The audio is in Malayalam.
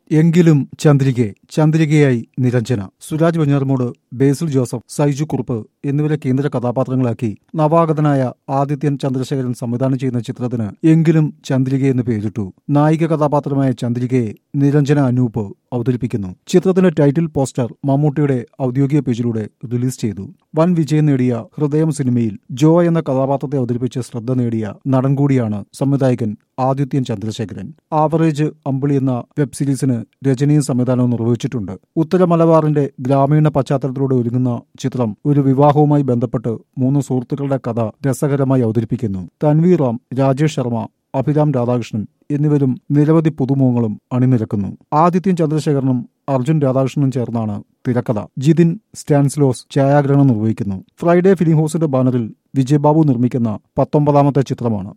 എങ്കിലും ചന്ദ്രികയെ ചന്ദ്രികയായി നിരഞ്ജന സുരാജ് വെഞ്ഞാറമൂട് ബേസിൽ ജോസഫ് സൈജു കുറുപ്പ് എന്നിവരെ കേന്ദ്ര കഥാപാത്രങ്ങളാക്കി നവാഗതനായ ആദിത്യൻ ചന്ദ്രശേഖരൻ സംവിധാനം ചെയ്യുന്ന ചിത്രത്തിന് എങ്കിലും ചന്ദ്രിക എന്ന് പേരിട്ടു നായിക കഥാപാത്രമായ ചന്ദ്രികയെ നിരഞ്ജന അനൂപ് അവതരിപ്പിക്കുന്നു ചിത്രത്തിന്റെ ടൈറ്റിൽ പോസ്റ്റർ മമ്മൂട്ടിയുടെ ഔദ്യോഗിക പേജിലൂടെ റിലീസ് ചെയ്തു വൻ വിജയം നേടിയ ഹൃദയം സിനിമയിൽ ജോ എന്ന കഥാപാത്രത്തെ അവതരിപ്പിച്ച് ശ്രദ്ധ നേടിയ നടൻ കൂടിയാണ് സംവിധായകൻ ആദിത്യൻ ചന്ദ്രശേഖരൻ ആവറേജ് അമ്പിളി എന്ന വെബ് സീരീസിന് രചനയും സംവിധാനവും നിർവഹിച്ചിട്ടുണ്ട് ഉത്തര മലബാറിന്റെ ഗ്രാമീണ പശ്ചാത്തലത്തിലൂടെ ഒരുങ്ങുന്ന ചിത്രം ഒരു വിവാഹവുമായി ബന്ധപ്പെട്ട് മൂന്ന് സുഹൃത്തുക്കളുടെ കഥ രസകരമായി അവതരിപ്പിക്കുന്നു തൻവീർ റാം രാജേഷ് ശർമ്മ അഭിരാം രാധാകൃഷ്ണൻ എന്നിവരും നിരവധി പുതുമുഖങ്ങളും അണിനിരക്കുന്നു ആദിത്യൻ ചന്ദ്രശേഖരനും അർജുൻ രാധാകൃഷ്ണനും ചേർന്നാണ് തിരക്കഥ ജിതിൻ സ്റ്റാൻസ്ലോസ് ഛായാഗ്രഹണം നിർവഹിക്കുന്നു ഫ്രൈഡേ ഫിലിം ഹൗസിന്റെ ബാനറിൽ വിജയബാബു നിർമ്മിക്കുന്ന പത്തൊമ്പതാമത്തെ ചിത്രമാണ്